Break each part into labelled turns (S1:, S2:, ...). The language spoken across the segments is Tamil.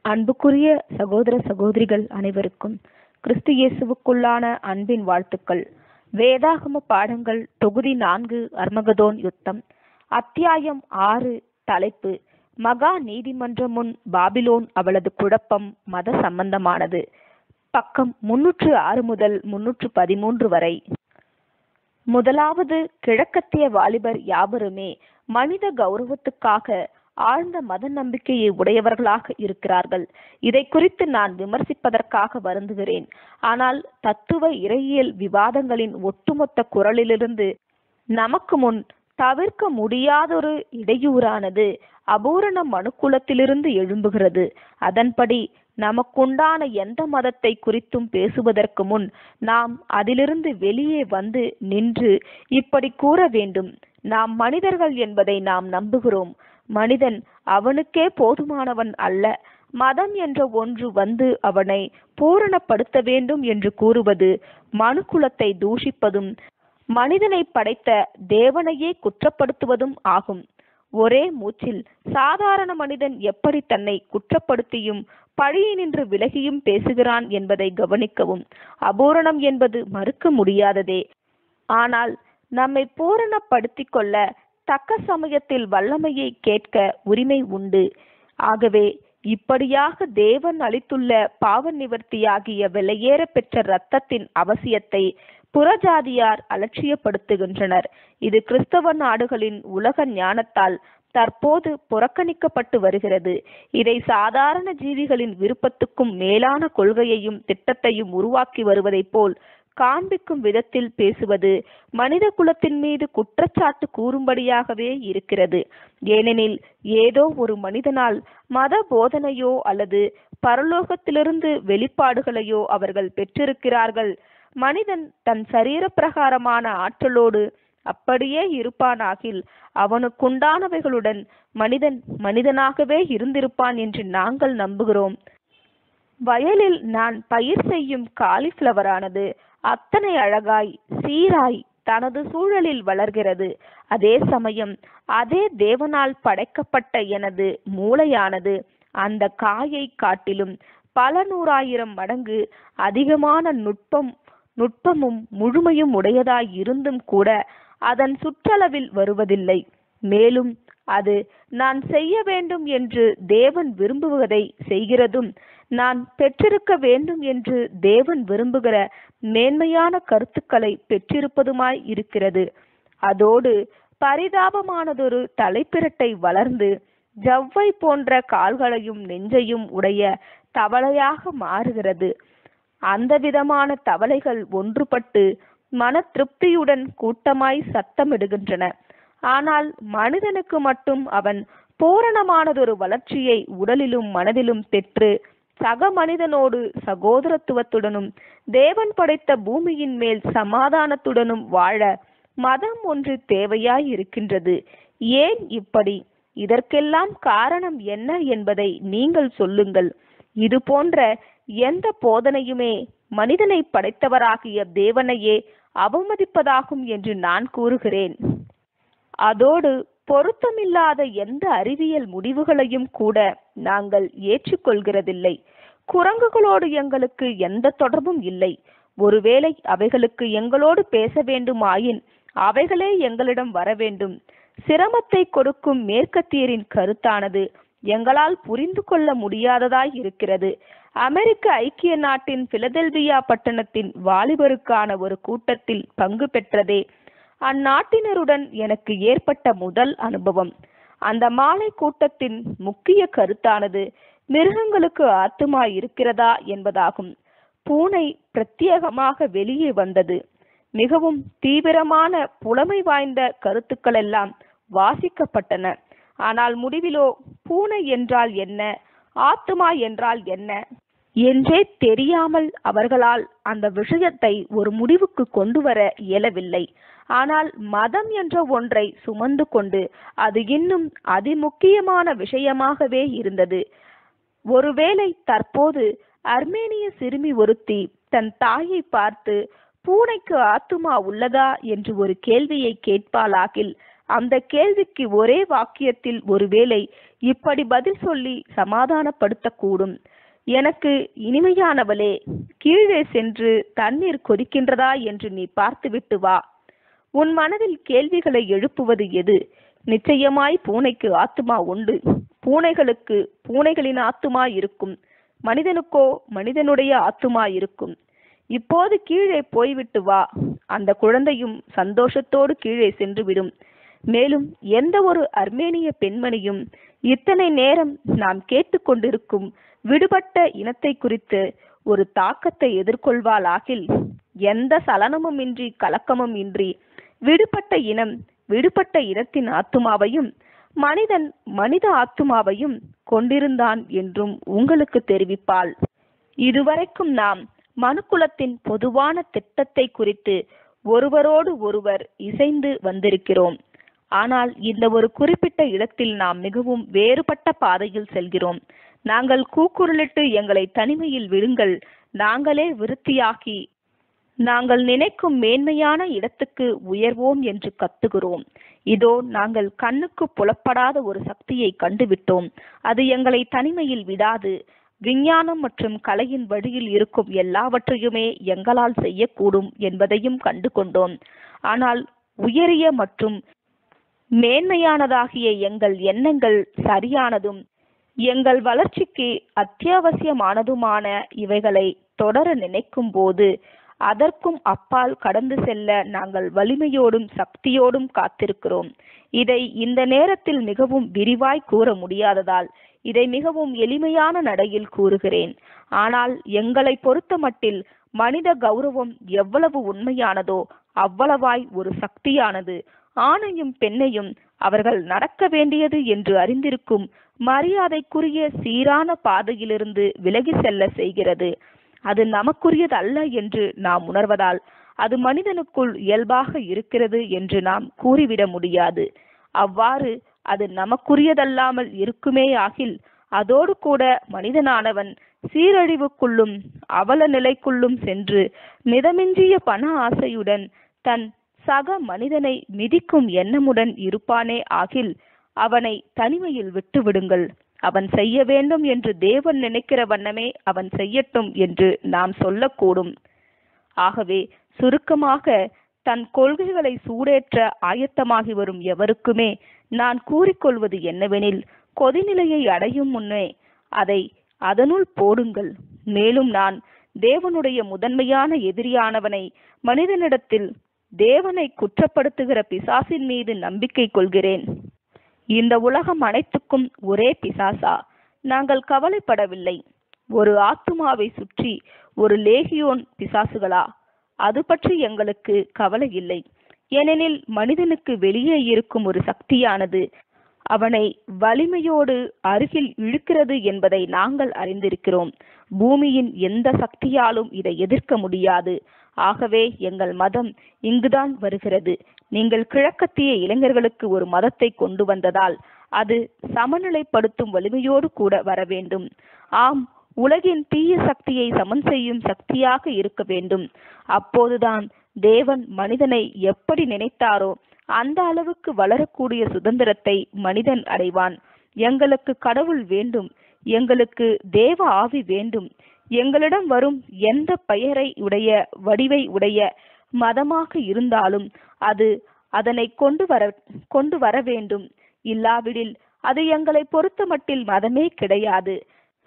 S1: அன்புக்குரிய சகோதர சகோதரிகள் அனைவருக்கும் கிறிஸ்து இயேசுவுக்குள்ளான அன்பின் வாழ்த்துக்கள் வேதாகம பாடங்கள் தொகுதி நான்கு அர்மகதோன் யுத்தம் அத்தியாயம் ஆறு தலைப்பு மகா நீதிமன்றம் முன் பாபிலோன் அவளது குழப்பம் மத சம்பந்தமானது பக்கம் முன்னூற்று ஆறு முதல் முன்னூற்று பதிமூன்று வரை முதலாவது கிழக்கத்திய வாலிபர் யாவருமே மனித கௌரவத்துக்காக ஆழ்ந்த மத நம்பிக்கையை உடையவர்களாக இருக்கிறார்கள் இதை குறித்து நான் விமர்சிப்பதற்காக வருந்துகிறேன் ஆனால் தத்துவ இறையியல் விவாதங்களின் ஒட்டுமொத்த குரலிலிருந்து நமக்கு முன் தவிர்க்க முடியாதொரு இடையூறானது அபூரண மனுக்குலத்திலிருந்து எழும்புகிறது அதன்படி நமக்குண்டான எந்த மதத்தை குறித்தும் பேசுவதற்கு முன் நாம் அதிலிருந்து வெளியே வந்து நின்று இப்படி கூற வேண்டும் நாம் மனிதர்கள் என்பதை நாம் நம்புகிறோம் மனிதன் அவனுக்கே போதுமானவன் அல்ல மதம் என்ற ஒன்று வந்து அவனை பூரணப்படுத்த வேண்டும் என்று கூறுவது மனுக்குலத்தை தூஷிப்பதும் மனிதனை படைத்த தேவனையே குற்றப்படுத்துவதும் ஆகும் ஒரே மூச்சில் சாதாரண மனிதன் எப்படி தன்னை குற்றப்படுத்தியும் பழியினின்று விலகியும் பேசுகிறான் என்பதை கவனிக்கவும் அபூரணம் என்பது மறுக்க முடியாததே ஆனால் நம்மை பூரணப்படுத்திக் கொள்ள தக்க சமயத்தில் வல்லமையை கேட்க உரிமை உண்டு ஆகவே இப்படியாக தேவன் அளித்துள்ள பாவ நிவர்த்தியாகிய விலையேற பெற்ற இரத்தத்தின் அவசியத்தை புறஜாதியார் அலட்சியப்படுத்துகின்றனர் இது கிறிஸ்தவ நாடுகளின் உலக ஞானத்தால் தற்போது புறக்கணிக்கப்பட்டு வருகிறது இதை சாதாரண ஜீவிகளின் விருப்பத்துக்கும் மேலான கொள்கையையும் திட்டத்தையும் உருவாக்கி வருவதைப் போல் காண்பிக்கும் விதத்தில் பேசுவது மனித குலத்தின் மீது குற்றச்சாட்டு கூறும்படியாகவே இருக்கிறது ஏனெனில் ஏதோ ஒரு மனிதனால் மத போதனையோ அல்லது பரலோகத்திலிருந்து வெளிப்பாடுகளையோ அவர்கள் பெற்றிருக்கிறார்கள் மனிதன் தன் சரீர பிரகாரமான ஆற்றலோடு அப்படியே இருப்பானாகில் அவனுக்குண்டானவைகளுடன் மனிதன் மனிதனாகவே இருந்திருப்பான் என்று நாங்கள் நம்புகிறோம் வயலில் நான் பயிர் செய்யும் காலிஃப்ளவரானது அத்தனை அழகாய் சீராய் தனது சூழலில் வளர்கிறது அதே சமயம் அதே தேவனால் படைக்கப்பட்ட எனது மூளையானது அந்த காயை காட்டிலும் பல நூறாயிரம் மடங்கு அதிகமான நுட்பம் நுட்பமும் முழுமையும் உடையதாய் இருந்தும் கூட அதன் சுற்றளவில் வருவதில்லை மேலும் அது நான் செய்ய வேண்டும் என்று தேவன் விரும்புவதை செய்கிறதும் நான் பெற்றிருக்க வேண்டும் என்று தேவன் விரும்புகிற மேன்மையான கருத்துக்களை பெற்றிருப்பதுமாய் இருக்கிறது அதோடு பரிதாபமானதொரு தலைப்பிரட்டை வளர்ந்து ஜவ்வை போன்ற கால்களையும் நெஞ்சையும் உடைய தவளையாக மாறுகிறது அந்த விதமான தவளைகள் ஒன்றுபட்டு மன திருப்தியுடன் கூட்டமாய் சத்தமிடுகின்றன ஆனால் மனிதனுக்கு மட்டும் அவன் பூரணமானதொரு வளர்ச்சியை உடலிலும் மனதிலும் பெற்று சக மனிதனோடு சகோதரத்துவத்துடனும் தேவன் படைத்த பூமியின் மேல் சமாதானத்துடனும் வாழ மதம் ஒன்று தேவையாய் இருக்கின்றது ஏன் இப்படி இதற்கெல்லாம் காரணம் என்ன என்பதை நீங்கள் சொல்லுங்கள் இது போன்ற எந்த போதனையுமே மனிதனை படைத்தவராகிய தேவனையே அவமதிப்பதாகும் என்று நான் கூறுகிறேன் அதோடு பொருத்தமில்லாத எந்த அறிவியல் முடிவுகளையும் கூட நாங்கள் ஏற்றுக்கொள்கிறதில்லை குரங்குகளோடு எங்களுக்கு எந்த தொடர்பும் இல்லை ஒருவேளை அவைகளுக்கு எங்களோடு பேச வேண்டுமாயின் அவைகளே எங்களிடம் வர வேண்டும் சிரமத்தை கொடுக்கும் மேற்கத்தியரின் கருத்தானது எங்களால் புரிந்து கொள்ள முடியாததாய் இருக்கிறது அமெரிக்க ஐக்கிய நாட்டின் பிலதெல்வியா பட்டணத்தின் வாலிபருக்கான ஒரு கூட்டத்தில் பங்கு பெற்றதே அந்நாட்டினருடன் எனக்கு ஏற்பட்ட முதல் அனுபவம் அந்த மாலை கூட்டத்தின் முக்கிய கருத்தானது மிருகங்களுக்கு ஆத்துமா இருக்கிறதா என்பதாகும் பூனை பிரத்யேகமாக வெளியே வந்தது மிகவும் தீவிரமான புலமை வாய்ந்த கருத்துக்கள் எல்லாம் வாசிக்கப்பட்டன ஆனால் முடிவிலோ பூனை என்றால் என்ன ஆத்துமா என்றால் என்ன என்றே தெரியாமல் அவர்களால் அந்த விஷயத்தை ஒரு முடிவுக்கு கொண்டு வர இயலவில்லை ஆனால் மதம் என்ற ஒன்றை சுமந்து கொண்டு அது இன்னும் அதிமுக்கியமான விஷயமாகவே இருந்தது ஒருவேளை தற்போது அர்மேனிய சிறுமி ஒருத்தி தன் தாயை பார்த்து பூனைக்கு ஆத்துமா உள்ளதா என்று ஒரு கேள்வியை கேட்பாளாகில் அந்த கேள்விக்கு ஒரே வாக்கியத்தில் ஒருவேளை இப்படி பதில் சொல்லி சமாதானப்படுத்தக்கூடும் எனக்கு இனிமையானவளே கீழே சென்று தண்ணீர் கொதிக்கின்றதா என்று நீ பார்த்துவிட்டு வா உன் மனதில் கேள்விகளை எழுப்புவது எது நிச்சயமாய் பூனைக்கு ஆத்துமா உண்டு பூனைகளுக்கு பூனைகளின் ஆத்துமா இருக்கும் மனிதனுக்கோ மனிதனுடைய ஆத்துமா இருக்கும் இப்போது கீழே போய்விட்டு வா அந்த குழந்தையும் சந்தோஷத்தோடு கீழே சென்று விடும் மேலும் எந்த ஒரு அர்மேனிய பெண்மணியும் இத்தனை நேரம் நாம் கேட்டுக்கொண்டிருக்கும் விடுபட்ட இனத்தை குறித்து ஒரு தாக்கத்தை எதிர்கொள்வாளாகில் எந்த சலனமும் இன்றி கலக்கமும் இன்றி விடுபட்ட இனம் விடுபட்ட இனத்தின் ஆத்துமாவையும் மனிதன் மனித ஆத்துமாவையும் கொண்டிருந்தான் என்றும் உங்களுக்கு தெரிவிப்பாள் இதுவரைக்கும் நாம் மனுக்குலத்தின் பொதுவான திட்டத்தை குறித்து ஒருவரோடு ஒருவர் இசைந்து வந்திருக்கிறோம் ஆனால் இந்த ஒரு குறிப்பிட்ட இடத்தில் நாம் மிகவும் வேறுபட்ட பாதையில் செல்கிறோம் நாங்கள் கூக்குரலிட்டு எங்களை தனிமையில் விடுங்கள் நாங்களே விருத்தியாகி நாங்கள் நினைக்கும் மேன்மையான இடத்துக்கு உயர்வோம் என்று கத்துகிறோம் இதோ நாங்கள் கண்ணுக்கு புலப்படாத ஒரு சக்தியை கண்டுவிட்டோம் அது எங்களை தனிமையில் விடாது விஞ்ஞானம் மற்றும் கலையின் வழியில் இருக்கும் எல்லாவற்றையுமே எங்களால் செய்யக்கூடும் என்பதையும் கண்டு கொண்டோம் ஆனால் உயரிய மற்றும் மேன்மையானதாகிய எங்கள் எண்ணங்கள் சரியானதும் எங்கள் வளர்ச்சிக்கு அத்தியாவசியமானதுமான இவைகளை தொடர நினைக்கும் போது அதற்கும் அப்பால் கடந்து செல்ல நாங்கள் வலிமையோடும் சக்தியோடும் காத்திருக்கிறோம் இதை இந்த நேரத்தில் மிகவும் விரிவாய் கூற முடியாததால் இதை மிகவும் எளிமையான நடையில் கூறுகிறேன் ஆனால் எங்களை பொறுத்தமட்டில் மனித கௌரவம் எவ்வளவு உண்மையானதோ அவ்வளவாய் ஒரு சக்தியானது ஆணையும் பெண்ணையும் அவர்கள் நடக்க வேண்டியது என்று அறிந்திருக்கும் மரியாதைக்குரிய சீரான பாதையிலிருந்து விலகி செல்ல செய்கிறது அது நமக்குரியது அல்ல என்று நாம் உணர்வதால் அது மனிதனுக்குள் இயல்பாக இருக்கிறது என்று நாம் கூறிவிட முடியாது அவ்வாறு அது நமக்குரியதல்லாமல் இருக்குமே ஆகில் அதோடு கூட மனிதனானவன் சீரழிவுக்குள்ளும் அவல நிலைக்குள்ளும் சென்று மிதமிஞ்சிய பண ஆசையுடன் தன் சக மனிதனை மிதிக்கும் எண்ணமுடன் இருப்பானே ஆகில் அவனை தனிமையில் விட்டு விடுங்கள் அவன் செய்ய வேண்டும் என்று தேவன் நினைக்கிற வண்ணமே அவன் செய்யட்டும் என்று நாம் சொல்லக்கூடும் ஆகவே சுருக்கமாக தன் கொள்கைகளை சூடேற்ற ஆயத்தமாகி வரும் எவருக்குமே நான் கூறிக்கொள்வது என்னவெனில் கொதிநிலையை அடையும் முன்னே அதை அதனுள் போடுங்கள் மேலும் நான் தேவனுடைய முதன்மையான எதிரியானவனை மனிதனிடத்தில் தேவனை குற்றப்படுத்துகிற பிசாசின் மீது நம்பிக்கை கொள்கிறேன் இந்த உலகம் அனைத்துக்கும் ஒரே பிசாசா நாங்கள் கவலைப்படவில்லை ஒரு ஆத்துமாவை சுற்றி ஒரு லேகியோன் பிசாசுகளா அது பற்றி எங்களுக்கு கவலை இல்லை ஏனெனில் மனிதனுக்கு வெளியே இருக்கும் ஒரு சக்தியானது அவனை வலிமையோடு அருகில் இழுக்கிறது என்பதை நாங்கள் அறிந்திருக்கிறோம் பூமியின் எந்த சக்தியாலும் இதை எதிர்க்க முடியாது ஆகவே எங்கள் மதம் இங்குதான் வருகிறது நீங்கள் கிழக்கத்திய இளைஞர்களுக்கு ஒரு மதத்தை கொண்டு வந்ததால் அது சமநிலைப்படுத்தும் வலிமையோடு கூட வர வேண்டும் ஆம் உலகின் தீய சக்தியை சமன் செய்யும் சக்தியாக இருக்க வேண்டும் அப்போதுதான் தேவன் மனிதனை எப்படி நினைத்தாரோ அந்த அளவுக்கு வளரக்கூடிய சுதந்திரத்தை மனிதன் அடைவான் எங்களுக்கு கடவுள் வேண்டும் எங்களுக்கு தேவ ஆவி வேண்டும் எங்களிடம் வரும் எந்த பெயரை உடைய வடிவை உடைய மதமாக இருந்தாலும் அது அதனை கொண்டு வர கொண்டு வர வேண்டும் இல்லாவிடில் அது எங்களை பொறுத்தமட்டில் மதமே கிடையாது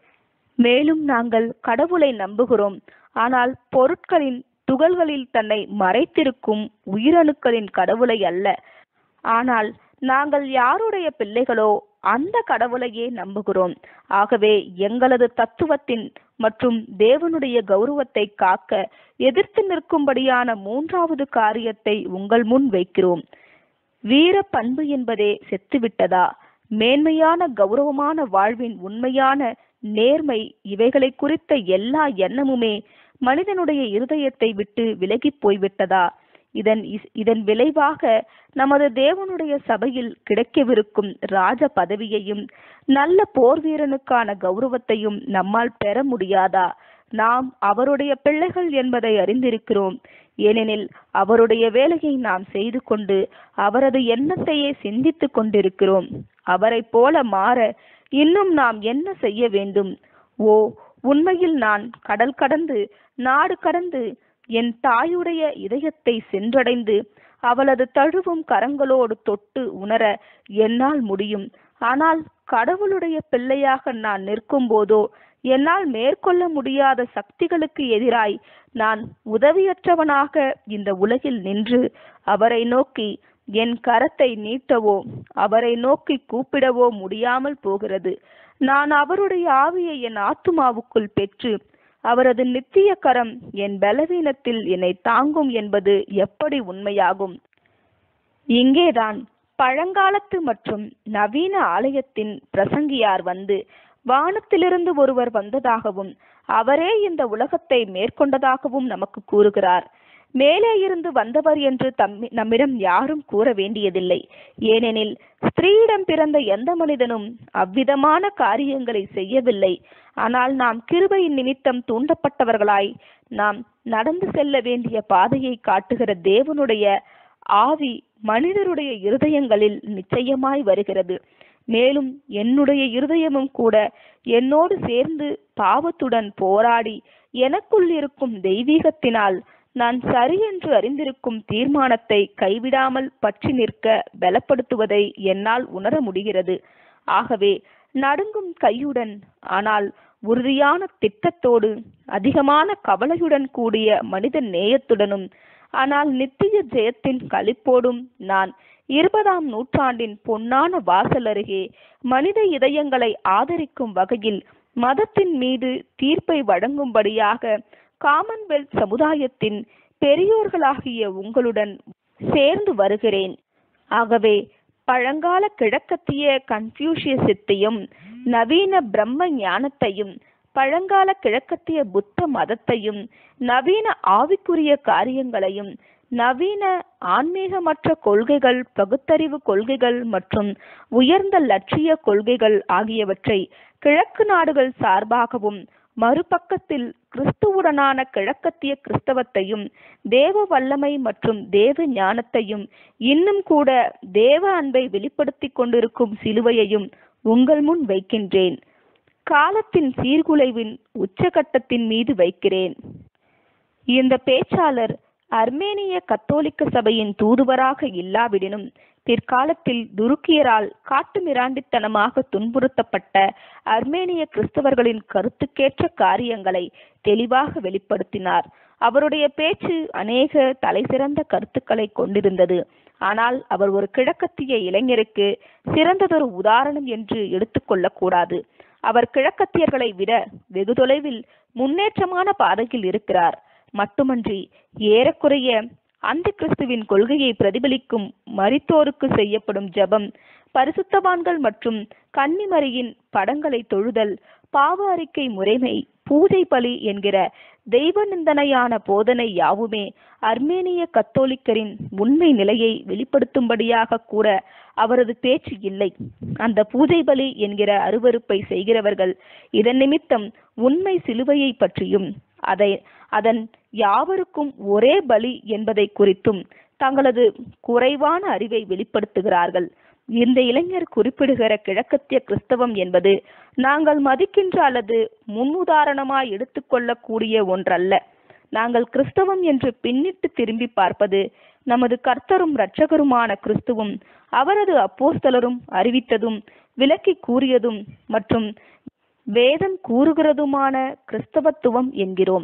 S1: மேலும் நாங்கள் கடவுளை நம்புகிறோம் ஆனால் பொருட்களின் துகள்களில் தன்னை மறைத்திருக்கும் உயிரணுக்களின் கடவுளை அல்ல ஆனால் நாங்கள் யாருடைய பிள்ளைகளோ அந்த கடவுளையே நம்புகிறோம் ஆகவே எங்களது தத்துவத்தின் மற்றும் தேவனுடைய கௌரவத்தை காக்க எதிர்த்து நிற்கும்படியான மூன்றாவது காரியத்தை உங்கள் முன் வைக்கிறோம் வீர பண்பு என்பதே செத்துவிட்டதா மேன்மையான கௌரவமான வாழ்வின் உண்மையான நேர்மை இவைகளை குறித்த எல்லா எண்ணமுமே மனிதனுடைய இருதயத்தை விட்டு விலகி போய்விட்டதா இதன் இஸ்- இதன் விளைவாக நமது தேவனுடைய சபையில் கிடைக்கவிருக்கும் ராஜ பதவியையும் நல்ல போர் வீரனுக்கான கௌரவத்தையும் நம்மால் பெற முடியாதா நாம் அவருடைய பிள்ளைகள் என்பதை அறிந்திருக்கிறோம் ஏனெனில் அவருடைய வேலையை நாம் செய்து கொண்டு அவரது எண்ணத்தையே சிந்தித்துக் கொண்டிருக்கிறோம் அவரைப் போல மாற இன்னும் நாம் என்ன செய்ய வேண்டும் ஓ உண்மையில் நான் கடல் கடந்து நாடு கடந்து என் தாயுடைய இதயத்தை சென்றடைந்து அவளது தழுவும் கரங்களோடு தொட்டு உணர என்னால் முடியும் ஆனால் கடவுளுடைய பிள்ளையாக நான் நிற்கும் போதோ என்னால் மேற்கொள்ள முடியாத சக்திகளுக்கு எதிராய் நான் உதவியற்றவனாக இந்த உலகில் நின்று அவரை நோக்கி என் கரத்தை நீட்டவோ அவரை நோக்கி கூப்பிடவோ முடியாமல் போகிறது நான் அவருடைய ஆவியை என் ஆத்துமாவுக்குள் பெற்று அவரது நித்திய கரம் என் பலவீனத்தில் என்னை தாங்கும் என்பது எப்படி உண்மையாகும் இங்கேதான் பழங்காலத்து மற்றும் நவீன ஆலயத்தின் பிரசங்கியார் வந்து வானத்திலிருந்து ஒருவர் வந்ததாகவும் அவரே இந்த உலகத்தை மேற்கொண்டதாகவும் நமக்கு கூறுகிறார் மேலே இருந்து வந்தவர் என்று தம்மி நம்மிடம் யாரும் கூற வேண்டியதில்லை ஏனெனில் ஸ்திரீயிடம் பிறந்த எந்த மனிதனும் அவ்விதமான காரியங்களை செய்யவில்லை ஆனால் நாம் கிருபையின் நிமித்தம் தூண்டப்பட்டவர்களாய் நாம் நடந்து செல்ல வேண்டிய பாதையை காட்டுகிற தேவனுடைய ஆவி மனிதருடைய இருதயங்களில் நிச்சயமாய் வருகிறது மேலும் என்னுடைய இருதயமும் கூட என்னோடு சேர்ந்து பாவத்துடன் போராடி எனக்குள் இருக்கும் தெய்வீகத்தினால் நான் சரி என்று அறிந்திருக்கும் தீர்மானத்தை கைவிடாமல் பற்றி நிற்க பலப்படுத்துவதை என்னால் உணர முடிகிறது ஆகவே நடுங்கும் கையுடன் ஆனால் உறுதியான திட்டத்தோடு அதிகமான கவலையுடன் கூடிய மனித நேயத்துடனும் ஆனால் நித்திய ஜெயத்தின் களிப்போடும் நான் இருபதாம் நூற்றாண்டின் பொன்னான வாசல் அருகே மனித இதயங்களை ஆதரிக்கும் வகையில் மதத்தின் மீது தீர்ப்பை வழங்கும்படியாக காமன்வெல்த் சமுதாயத்தின் பெரியோர்களாகிய உங்களுடன் சேர்ந்து வருகிறேன் ஆகவே பழங்கால கிழக்கத்திய கன்ஃபியூஷியசத்தையும் நவீன பிரம்ம ஞானத்தையும் பழங்கால கிழக்கத்திய புத்த மதத்தையும் நவீன ஆவிக்குரிய காரியங்களையும் நவீன ஆன்மீகமற்ற கொள்கைகள் பகுத்தறிவு கொள்கைகள் மற்றும் உயர்ந்த லட்சிய கொள்கைகள் ஆகியவற்றை கிழக்கு நாடுகள் சார்பாகவும் மறுபக்கத்தில் கிறிஸ்துவுடனான கிழக்கத்திய கிறிஸ்தவத்தையும் தேவ வல்லமை மற்றும் தேவ ஞானத்தையும் இன்னும் கூட தேவ அன்பை வெளிப்படுத்திக் கொண்டிருக்கும் சிலுவையையும் உங்கள் முன் வைக்கின்றேன் காலத்தின் சீர்குலைவின் உச்சகட்டத்தின் மீது வைக்கிறேன் இந்த பேச்சாளர் அர்மேனிய கத்தோலிக்க சபையின் தூதுவராக இல்லாவிடினும் பிற்காலத்தில் துருக்கியரால் காட்டுமிராண்டித்தனமாக துன்புறுத்தப்பட்ட அர்மேனிய கிறிஸ்தவர்களின் கருத்துக்கேற்ற காரியங்களை தெளிவாக வெளிப்படுத்தினார் அவருடைய பேச்சு அநேக தலைசிறந்த கருத்துக்களை கொண்டிருந்தது ஆனால் அவர் ஒரு கிழக்கத்திய இளைஞருக்கு சிறந்ததொரு உதாரணம் என்று எடுத்துக்கொள்ளக்கூடாது அவர் கிழக்கத்தியர்களை விட வெகு தொலைவில் முன்னேற்றமான பாதையில் இருக்கிறார் மட்டுமன்றி ஏறக்குறைய அந்த கிறிஸ்துவின் கொள்கையை பிரதிபலிக்கும் மரித்தோருக்கு செய்யப்படும் ஜெபம் பரிசுத்தவான்கள் மற்றும் கன்னிமரியின் படங்களை தொழுதல் பாவ அறிக்கை முறைமை பூஜை பலி என்கிற தெய்வ நிந்தனையான போதனை யாவுமே அர்மேனிய கத்தோலிக்கரின் உண்மை நிலையை வெளிப்படுத்தும்படியாக கூட அவரது பேச்சு இல்லை அந்த பூஜை பலி என்கிற அருவருப்பை செய்கிறவர்கள் இதன் நிமித்தம் உண்மை சிலுவையை பற்றியும் அதை அதன் யாவருக்கும் ஒரே பலி என்பதை குறித்தும் தங்களது குறைவான அறிவை வெளிப்படுத்துகிறார்கள் இந்த இளைஞர் குறிப்பிடுகிற கிழக்கத்திய கிறிஸ்தவம் என்பது நாங்கள் மதிக்கின்ற அல்லது முன்னுதாரணமாய் எடுத்துக்கொள்ளக்கூடிய ஒன்றல்ல நாங்கள் கிறிஸ்தவம் என்று பின்னிட்டு திரும்பி பார்ப்பது நமது கர்த்தரும் இரட்சகருமான கிறிஸ்துவும் அவரது அப்போஸ்தலரும் அறிவித்ததும் விளக்கி கூறியதும் மற்றும் வேதம் கூறுகிறதுமான கிறிஸ்தவத்துவம் என்கிறோம்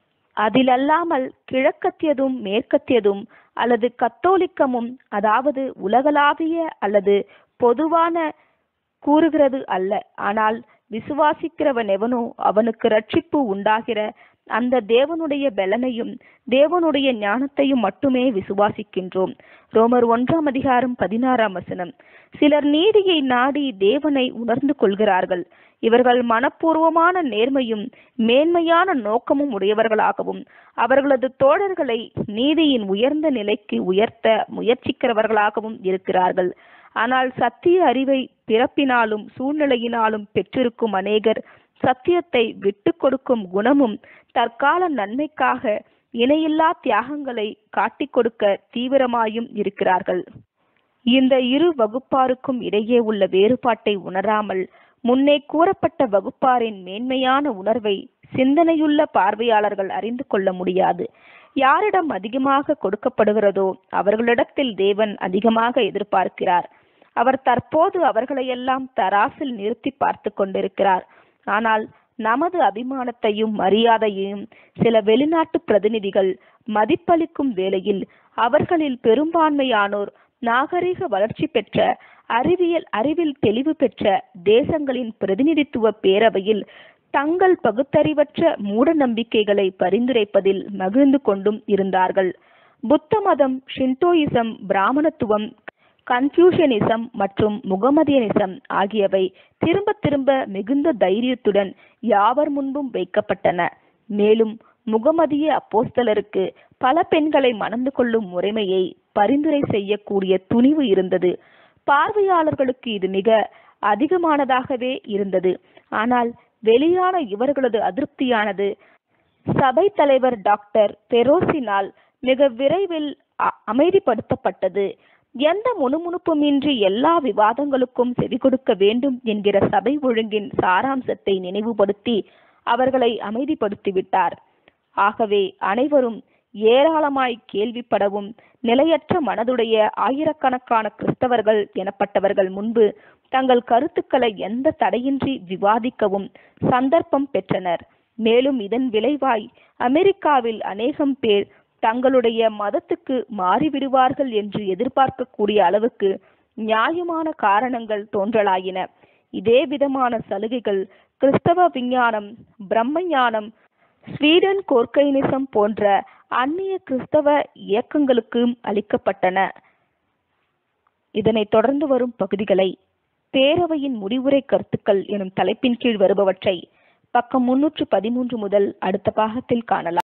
S1: அதிலல்லாமல் கிழக்கத்தியதும் மேற்கத்தியதும் அல்லது கத்தோலிக்கமும் அதாவது உலகளாவிய அல்லது பொதுவான கூறுகிறது அல்ல ஆனால் விசுவாசிக்கிறவன் எவனோ அவனுக்கு ரட்சிப்பு உண்டாகிற அந்த தேவனுடைய பலனையும் தேவனுடைய ஞானத்தையும் மட்டுமே விசுவாசிக்கின்றோம் ரோமர் ஒன்றாம் அதிகாரம் பதினாறாம் வசனம் சிலர் நீதியை நாடி தேவனை உணர்ந்து கொள்கிறார்கள் இவர்கள் மனப்பூர்வமான நேர்மையும் மேன்மையான நோக்கமும் உடையவர்களாகவும் அவர்களது தோழர்களை நீதியின் உயர்ந்த நிலைக்கு உயர்த்த முயற்சிக்கிறவர்களாகவும் இருக்கிறார்கள் ஆனால் சத்திய அறிவை பிறப்பினாலும் சூழ்நிலையினாலும் பெற்றிருக்கும் அநேகர் சத்தியத்தை விட்டு கொடுக்கும் குணமும் தற்கால நன்மைக்காக இணையில்லா தியாகங்களை காட்டிக் கொடுக்க தீவிரமாயும் இருக்கிறார்கள் இந்த இரு வகுப்பாருக்கும் இடையே உள்ள வேறுபாட்டை உணராமல் முன்னே கூறப்பட்ட வகுப்பாரின் மேன்மையான உணர்வை சிந்தனையுள்ள பார்வையாளர்கள் அறிந்து கொள்ள முடியாது யாரிடம் அதிகமாக கொடுக்கப்படுகிறதோ அவர்களிடத்தில் தேவன் அதிகமாக எதிர்பார்க்கிறார் அவர் தற்போது அவர்களையெல்லாம் தராசில் நிறுத்தி பார்த்து கொண்டிருக்கிறார் ஆனால் நமது அபிமானத்தையும் மரியாதையையும் சில வெளிநாட்டு பிரதிநிதிகள் மதிப்பளிக்கும் வேளையில் அவர்களில் பெரும்பான்மையானோர் நாகரிக வளர்ச்சி பெற்ற அறிவியல் அறிவில் தெளிவு பெற்ற தேசங்களின் பிரதிநிதித்துவ பேரவையில் தங்கள் பகுத்தறிவற்ற மூட நம்பிக்கைகளை பரிந்துரைப்பதில் மகிழ்ந்து கொண்டும் இருந்தார்கள் புத்த மதம் ஷின்டோயிசம் பிராமணத்துவம் கன்ஃபியூஷனிசம் மற்றும் முகமதியனிசம் ஆகியவை திரும்ப திரும்ப மிகுந்த தைரியத்துடன் யாவர் முன்பும் வைக்கப்பட்டன மேலும் முகமதிய அப்போஸ்தலருக்கு பல பெண்களை மணந்து கொள்ளும் முறைமையை பரிந்துரை செய்யக்கூடிய துணிவு இருந்தது பார்வையாளர்களுக்கு இது மிக அதிகமானதாகவே இருந்தது ஆனால் வெளியான இவர்களது அதிருப்தியானது சபை தலைவர் டாக்டர் பெரோசினால் மிக விரைவில் அமைதிப்படுத்தப்பட்டது எந்த முணுமுணுப்புமின்றி எல்லா விவாதங்களுக்கும் செவி கொடுக்க வேண்டும் என்கிற சபை ஒழுங்கின் சாராம்சத்தை நினைவுபடுத்தி அவர்களை அமைதிப்படுத்திவிட்டார் ஆகவே அனைவரும் ஏராளமாய் கேள்விப்படவும் நிலையற்ற மனதுடைய ஆயிரக்கணக்கான கிறிஸ்தவர்கள் எனப்பட்டவர்கள் முன்பு தங்கள் கருத்துக்களை எந்த தடையின்றி விவாதிக்கவும் சந்தர்ப்பம் பெற்றனர் மேலும் இதன் விளைவாய் அமெரிக்காவில் அநேகம் பேர் தங்களுடைய மதத்துக்கு மாறிவிடுவார்கள் என்று எதிர்பார்க்கக்கூடிய அளவுக்கு நியாயமான காரணங்கள் தோன்றலாயின இதே விதமான சலுகைகள் கிறிஸ்தவ விஞ்ஞானம் பிரம்ம ஞானம் ஸ்வீடன் கோர்க்கைனிசம் போன்ற அந்நிய கிறிஸ்தவ இயக்கங்களுக்கும் அளிக்கப்பட்டன இதனைத் தொடர்ந்து வரும் பகுதிகளை பேரவையின் முடிவுரை கருத்துக்கள் எனும் தலைப்பின் கீழ் வருபவற்றை பக்கம் முன்னூற்று பதிமூன்று முதல் அடுத்த பாகத்தில் காணலாம்